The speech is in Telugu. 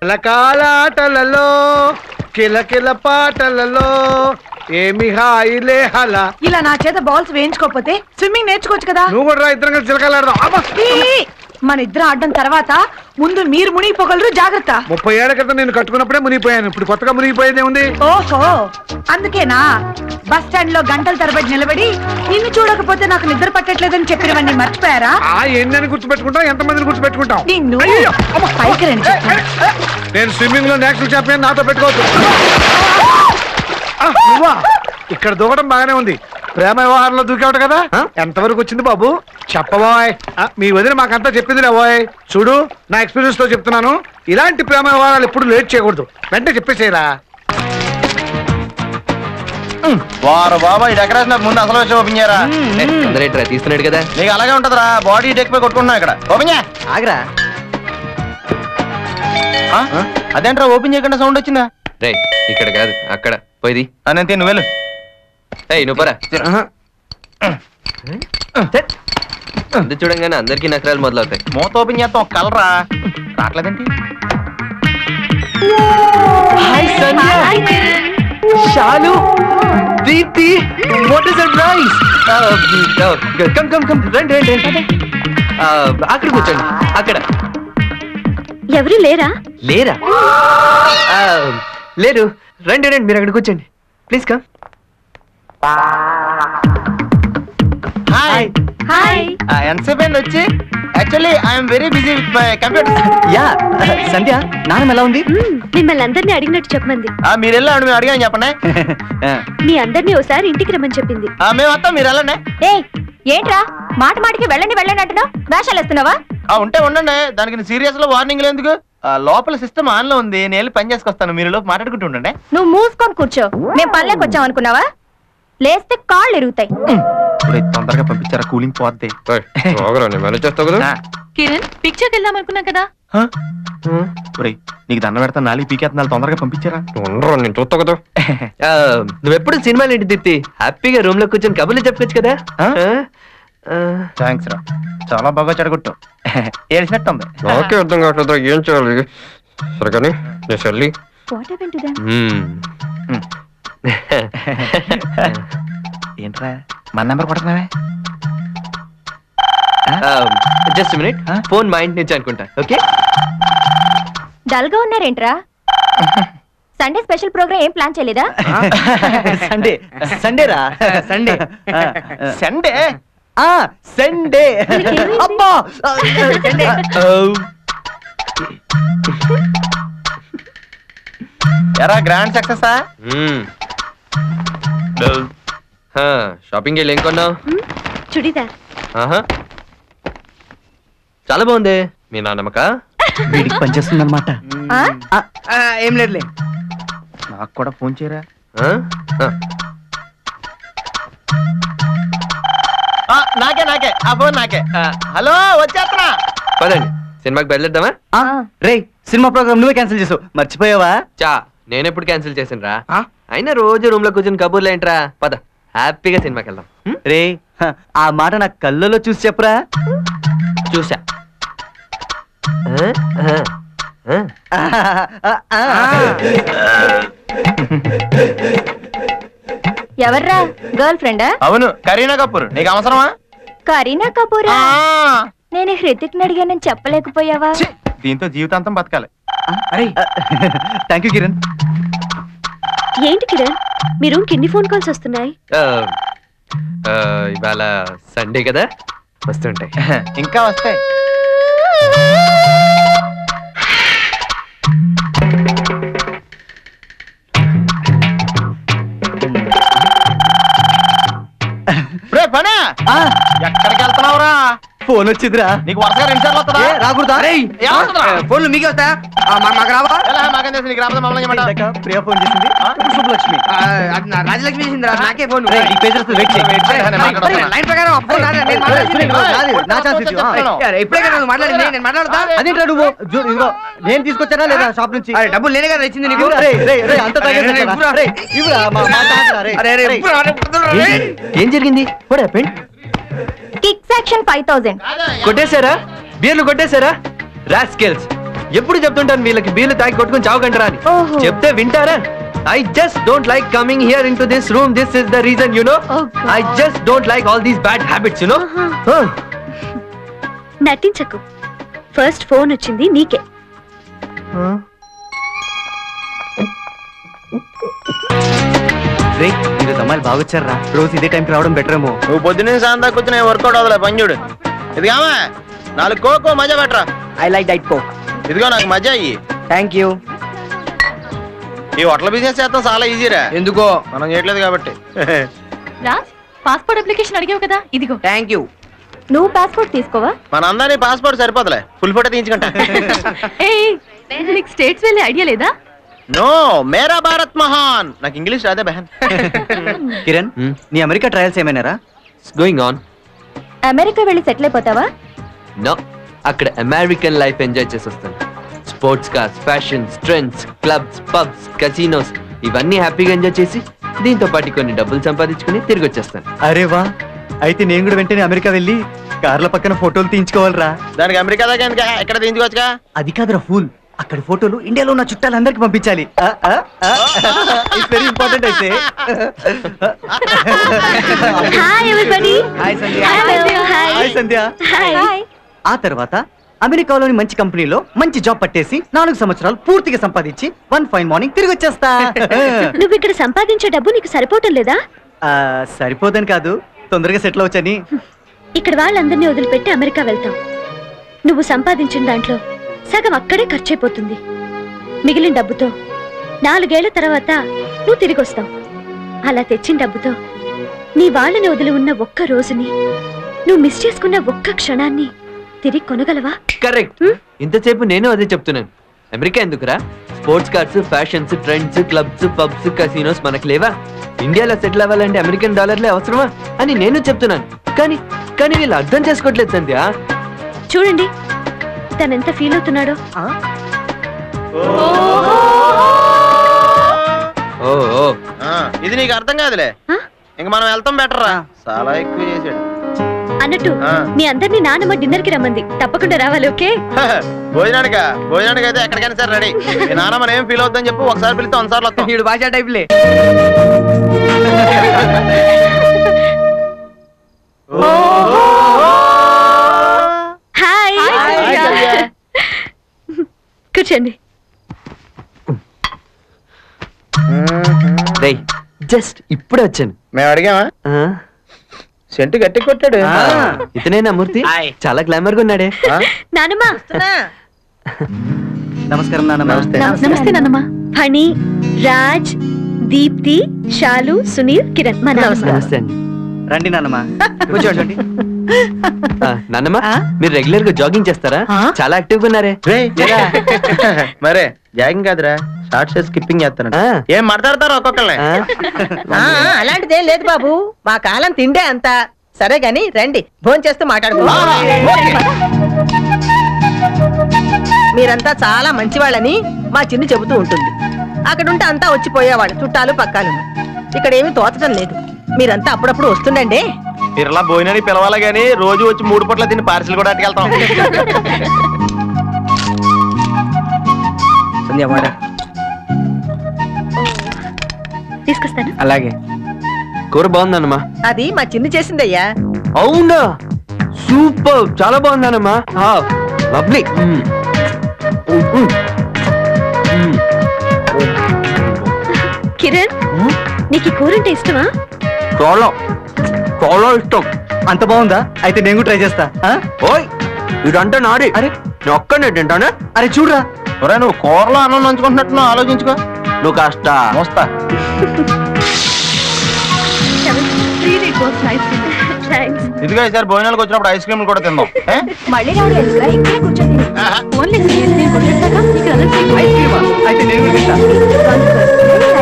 కలకాలాటలలో కిలకిల పాటలలో ఏమి హాయిలే హల ఇలా నా చేత బాల్స్ వేయించుకోకపోతే స్విమ్మింగ్ నేర్చుకోవచ్చు కదా నువ్వు కూడా రా, ఇద్దరం కలిసి చిలకలాడదాం అబ్బా! ఈ! మన ఇద్దరం ఆడడం తర్వాత ముందు మీరు మునిగిపోగలరు జాగ్రత్త ముప్పై ఏళ్ల క్రితం నేను కట్టుకున్నప్పుడే మునిగిపోయాను ఇప్పుడు కొత్తగా మునిగిపోయేది ఉంది ఓహో అందుకేనా బస్ స్టాండ్ లో గంటల తరబడి నిలబడి నిన్ను చూడకపోతే నాకు నిద్ర పట్టట్లేదని చెప్పినవన్నీ మర్చిపోయారా ఆ ఎన్ని గుర్తుపెట్టుకుంటాం ఎంత మందిని గుర్తుపెట్టుకుంటాం నిన్ను అయ్యయ్యో! అమ్మ! పైకి రండి చెప్తాను. నేను స్విమ్మింగ్ లో నేషనల్ ఛాంపియన్ నాతో పెట్టుకోవద్దు ఆ, నువ్వా ఇక్కడ దూకడం బాగానే ఉంది ప్రేమ వ్యవహారంలో దూకేవట కదా ఎంతవరకు వచ్చింది బాబు చెప్పబోయ్ ఆ, మీ వదిన మాకంతా చెప్పింది బాయ్ చూడు నా ఎక్స్పీరియన్స్ తో చెప్తున్నాను ఇలాంటి ప్రేమ వ్యవహారాలు ఎప్పుడు లేట్ చేయకూడదు వెంటనే చెప్పేసేయరా వారు బాబా ఈ డెకరేషన్ ముందు అసలు వచ్చి ఓపెన్ చేయరా అందరేట్రా తీస్తున్నాడు కదా నీకు అలాగే ఉంటదిరా బాడీ డెక్ పై కొట్టుకుంటున్నావు ఇక్కడ ఓపెన్ చేయ ఆగరా అదేంట్రా ఓపెన్ చేయకుండా సౌండ్ వచ్చిందా రే ఇక్కడ కాదు అక్కడ పోయిది ఆ, నేను తిను వెళ్ళు ఏయ్ నువ్వు పరా అందు చూడంగానే అందరికీ నకరాలు మొదలవుతాయి మూత ఓపెన్ చేస్తాం కలరా రావట్లేదేంటి hi Sandhya Shalu Deepthi what is surprise come come come రండి రండి రండి ఆ, అక్కడ కూర్చోండి అక్కడ ఎవరు లేరా లేరా ఆ, లేరు రండి రండి మీరు అక్కడ కూర్చోండి ప్లీజ్ కమ్ హాయ్ హాయ్ ఎంతసేపు అయింది వచ్చి actually I'm very busy with my computer yeah Sandhya నాన్నమ్మ ఎలా ఉంది మ్మ్, మిమ్మల్ని అందరినీ అడిగినట్టు చెప్పమంది మీరు వెళ్ళండి మేము అడిగాను చెప్పండి మీ అందరినీ ఒకసారి ఇంటికి రమ్మని చెప్పింది ఆ, మేము వస్తాం మీరు వెళ్ళండి ఏ ఏంట్రా మాట మాటికి వెళ్ళండి వెళ్ళండి అంటున్నావు వేషాలు వేస్తున్నావా ఆ, ఉంటే ఉండండి దానికి సీరియస్ లో వార్నింగ్ ఎందుకు ఆ, లోపల సిస్టమ్ ఆన్ లో ఉంది నేను వెళ్ళి పని చేసుకొస్తాను మీరు లోపు మాట్లాడుకుంటూ ఉండండి నువ్వు మూసుకొని కూర్చో మేము పనిలోకి వచ్చాం అనుకున్నావా లేస్తే కాళ్ళు ఎరుగుతాయి ఇప్పుడు తొందరగా పంపించారా కూలింగ్ పోద్ది మేనేజ్ చేస్తావు కదా ఆ, కిరణ్ పిక్చర్కి వెళ్దాం అనుకున్నాం కదా హ? ఒరేయ్, నీకు దండ పెడతా నాలుగు పీకేస్తున్నాలు తొందరగా పంపించారా ఉండరు నేను చూస్తా కదా నువ్వెప్పుడు సినిమాలు ఏంటి దీప్తి హ్యాపీగా రూమ్ లో కూర్చొని కబుర్లు చెప్పుకోవచ్చు కదా ఆ? ఆ? ఆ, థ్యాంక్స్ రా చాలా బాగా చెడగొట్టు ఏడిసినట్టు ఉంది నాకే అర్థం కావట్లేదు ఏం చేయాలి సరే కానీ నేను చెల్లి వాట్ హ్యాపెన్ టు దెమ్ ఏంట్రా మన నెంబర్ కొడుతున్నావే జస్ట్ మినిట్ ఫోన్ మా ఇంటి నుంచి అనుకుంటా ఓకే డల్ గా ఉన్నారేంట్రా సండే స్పెషల్ ప్రోగ్రామ్ ఏం ప్లాన్ చేయలేదా సండే సండే రా సండే సండే ఆ సండే వీళ్ళకేమైంది? అబ్బా సండే ఎరా గ్రాండ్ సక్సెస్ షాపింగ్ వెళ్ళి ఏం కొన్నావు మ్మ్, చుడిదార్ ఆహా చాలా బాగుంది మీ నాన్నమ్మక వీడికి పనిచేస్తుంది అనమాట ఆ? ఏం లేదులే నాకు కూడా ఫోన్ చేయరా ఆ? ఆ. ఆ, నాకే నాకే ఆ ఫోన్ నాకే ఆ, హలో వచ్చేస్తున్నా పదండి సినిమాకి బయలుదేద్దామా రే సినిమా ప్రోగ్రామ్ నువ్వే క్యాన్సిల్ చేసావు మర్చిపోయావా చా నేను ఎప్పుడు క్యాన్సిల్ చేసాను రా అయినా రోజు రూమ్ లో కూర్చొని కబుర్లు ఏంట్రా పద హ్యాపీగా సినిమాకి వెళ్దాం హ్మ్? రే హ, ఆ మాట నా కళ్ళలో చూసి చెప్పరా చూసా ఆ? ఆ. ఆ. ఆ, ఆ. ఎవర్రా గర్ల్ ఫ్రెండా అవును కరీనా కపూర్ నీకు అవసరమా కరీనా కపూరా ఆ, నేను హృతిక్ అడిగానని చెప్పలేకపోయావా ఛీ, దీంతో జీవితాంతం బతకాలి థ్యాంక్ యూ కిరణ్ ఏంటి కిరణ్ మీ రూమ్ కి ఎన్ని ఫోన్ కాల్స్ వస్తున్నాయి ఆ, ఆ, ఇవాళ సండే కదా వస్తుంటాయి ఇంకా వస్తాయి రే పనే ఆ, ఎక్కడికి వెళ్తున్నావురా ఫోన్ వచ్చిందిరా నీకు వరుసగా రెండు సార్లు వస్తుందా ఏ, రాకూడదా ఏమవుతుందిరా? ఫోన్లు మీకే వస్తా మాకు రావా ఎలా మాకేం తెలుసు నీకు రాబోతే మమ్మల్ని చేయమంటావా? ఇందాక ప్రియా ఫోన్ చేసింది ఇప్పుడు శుభలక్ష్మి రాజలక్ష్మి చేసిందిరా నాకే ఫోన్ రేయ్, ఈ పేజెస్ వెయిట్ చేయి వెయిట్ చేయి, నేను మాట్లాడతాను. లైన్ ప్రకారం ఆ ఫోన్ నాదే, నేను మాట్లాడుతున్నా. సునీల్, నాది, నా ఛాన్స్ ఇది. ఆ, చెప్తాను. అరే, ఇప్పుడే కదా నువ్వు మాట్లాడింది నేను మాట్లాడతా అదేంట్రా నువ్వు జూ- ఇదిగో నేను తీసుకొచ్చానా లేదా షాప్ నుంచి అరే డబ్బులు నేనే కదా ఇచ్చింది నీకు ఇవ్వురా, రేయ్, రేయ్, రేయ్, అంత అరే, తాగేసి రేయ్, వచ్చానా? ఇవ్వురా. రేయ్, ఇవ్వురా, మా- మా తాగరా, రేయ్. అరే అరే రేయ్. ఇప్పుడు రా, ఇప్పుడు రా, రేయ్. ఏం జరిగింది what happened kick section five thousand కొట్టేశారా బియర్లు కొట్టేశారా రాస్కెల్స్ ఎప్పుడు చెప్తుంటాను వీళ్ళకి బీర్లు తాగి కొట్టుకుని చావకంటారా అని ఓహో. చెప్తే వింటారా I just don't like coming here in to this room this is the reason you know Oh, God. I just don't like all these bad habits you know నటించకు ఫస్ట్ ఫోన్ వచ్చింది నీకే రే ఈరోజు అమ్మాయిలు బాగా వచ్చారా రోజు ఇదే టైంకి రావడం బెటర్ ఏమో నువ్వు పొద్దున్నే సాయంత్రం దాకా కూర్చుని వర్కౌట్ అవ్వలే పని చూడు ఇదిగామా నాలుగు కోకో మజా పెట్టరా ఐ లైక్ డైట్ కో ఇదిగో నాకు మజా అయ్యి థ్యాంక్ యూ ఈ హోటల్ బిజినెస్ చేస్తాం చాలా ఈజీరా ఎందుకో మనం చేయట్లేదు కాబట్టి రాజ్ పాస్పోర్ట్ అప్లికేషన్ అడిగావు కదా ఇదిగో థ్యాంక్ యూ నువ్వు పాస్పోర్ట్ తీసుకోవా మన అందరి పాస్పోర్ట్ సరిపోతలే ఫుల్ ఫోటో తీయించుకుంటా ఏ నీకు స్టేట్స్ వెళ్ళే ఐడియా లేదా నో మేరా భారత్ మహాన్ నాకు ఇంగ్లీష్ రాదే బహన్ కిరణ్ Hmm. నీ అమెరికా ట్రయల్స్ ఏమైనారా గోయింగ్ ఆన్ అమెరికా వెళ్ళి సెటిల్ అయిపోతావా నో అక్కడ అమెరికన్ లైఫ్ ఎంజాయ్ చేసి వస్తాను sports cars fashions trends clubs pubs casinos ఇవన్నీ హ్యాపీగా ఎంజాయ్ చేసి దీంతో పాటు కొన్ని డబ్బులు సంపాదించుకుని తిరిగి వచ్చేస్తాను అరే వా అయితే నేను కూడా వెంటనే అమెరికా వెళ్ళి కార్ల పక్కన ఫోటోలు తీయించుకోవాలిరా దానికి అమెరికా దాకా ఎందుకు? ఇక్కడ తీయించుకోవచ్చుగా అది కాదురా ఫూల్ అక్కడి ఫోటోలు ఇండియాలో ఉన్న చుట్టాలందరికి పంపించాలి ఇట్స్ వెరీ ఇంపార్టెంట్ అయితే hi everybody hi Sandhya hi Sandhya hi ఆ తర్వాత అమెరికాలోని మంచి కంపెనీలో మంచి జాబ్ పట్టేసి నాలుగు సంవత్సరాలు పూర్తిగా సంపాదించి వన్ ఫైన్ మార్నింగ్ తిరిగి వచ్చేస్తా నువ్వు ఇక్కడ సంపాదించే డబ్బు నీకు సరిపోవటం లేదా ఆ, సరిపోదని కాదు తొందరగా సెటిల్ అవచ్చని ఇక్కడ వాళ్ళందరినీ వదిలిపెట్టి అమెరికా వెళ్తాం నువ్వు సంపాదించిన దాంట్లో సగం అక్కడే ఖర్చయిపోతుంది మిగిలిన డబ్బుతో నాలుగేళ్ల తర్వాత నువ్వు తిరిగి వస్తావు అలా తెచ్చిన డబ్బుతో నీ వాళ్ళని వదిలి ఉన్న ఒక్క రోజుని నువ్వు మిస్ చేసుకున్న ఒక్క క్షణాన్ని తిరిగి కొనగలవా కరెక్ట్ ఇంతసేపు నేను అదే చెప్తున్నాను అమెరికా ఎందుకురా sports cars fashions trends clubs pubs casinos మనకు లేవా ఇండియాలో సెటిల్ అవ్వాలంటే అమెరికన్ డాలర్లే అవసరమా అని నేను చెప్తున్నాను కానీ కానీ వీళ్ళు అర్థం చేసుకోవట్లేదు సంధ్య చూడండి తనెంత ఫీల్ అవుతున్నాడో ఓ ఓ ఆ, ఇది నీకు అర్థం కాదులే ఆ? ఇంక మనం వెళ్తాం బెటర్ రా చాలా ఎక్కువ చేసాడు అన్నట్టు ఆ. మీ అందరినీ నానమ్మ డిన్నర్ కి రమ్మంది తప్పకుండా రావాలి ఓకే భోజనానిక భోజనానికి అయితే ఎక్కడికైనా సరే రెడీ మీ నాన్న మనం ఏం ఫీల్ అవుతుందని చెప్పు ఒకసారి పిలిస్తే ఒకసారి వస్తాం వీడు భాషా టైప్లే హాయ్ కూర్చోండి రేయ్ జస్ట్ ఇప్పుడే వచ్చాను మేము అడిగామా ఆ, సెంటు గట్టి కొట్టాడు ఇతనేనా మూర్తి హాయ్. చాలా గ్లామర్ గా ఉన్నాడే ఆ? నానమ్మ నమస్కారం నాన్న నమస్తే. నమస్తే నానమ్మ ఫణి రాజ్ దీప్తి షాలు సునీల్ కిరణ్ మా నాన్నమ్మ నమస్తే అండి రండి నాన్నమ్మ కూర్చోండి ఆ, నాన్నమ్మ మీరు రెగ్యులర్ గా జాగింగ్ చేస్తారా చాలా యాక్టివ్ గా ఉన్నారే రేయ్, మరే జాగింగ్ కాదురా షార్ట్ షేర్ స్కిప్పింగ్ చేస్తాను ఆ. ఏం మాట్లాడతారు ఒక్కొక్కళ్ళని ఆ, అలాంటిదేం లేదు బాబు మా కాలం తిండే అంత సరే గాని రండి భోంచేస్తూ చేస్తూ మాట్లాడుకో మీరంతా చాలా మంచివాళ్ళని మా చిన్ను చెబుతూ ఉంటుంది అక్కడుంటే అంతా వచ్చిపోయేవాళ్ళు చుట్టాలు పక్కాలు ఇక్కడ ఏమీ తోచడం లేదు మీరంతా అప్పుడప్పుడు వస్తుండండి మీరు ఇలా భోజనానికి పిలవాలి కానీ రోజు వచ్చి మూడు పూట్ల తిని పార్సిల్ కూడా అట్టుకెళ్తాం సంధ్య మాట తీసుకొస్తాను అలాగే కూర బాగుందన్నమా అది మా చిన్ను చేసిందయ్యా అవునా సూపర్ చాలా బాగుందన్నమ్మా లవ్లీ కిరణ్ నీకు ఈ కూర అంటే ఇష్టమా చాలా చాలా ఇష్టం అంత బాగుందా అయితే నేను కూడా ట్రై చేస్తా ఆ? ఓయ్ ఇదంటే నాడి అరే నేను ఒక్కనే తింటానే అరే చూడరా ఒరే నువ్వు కూరలో అన్నం నంచుకుంటున్నట్టు ఆలోచించుకో నువ్వు కాస్త వస్తా థ్యాంక్స్ ఇదిగో ఈసారి భోజనాలకు వచ్చినప్పుడు ఐస్ క్రీమ్ కూడా తిందాం ఏ? మళ్ళీ రావడం ఎందుకురా? ఇక్కడే కూర్చొని ఓన్లీ ఐస్ క్రీమా అయితే నేను కూడా తింటా తిను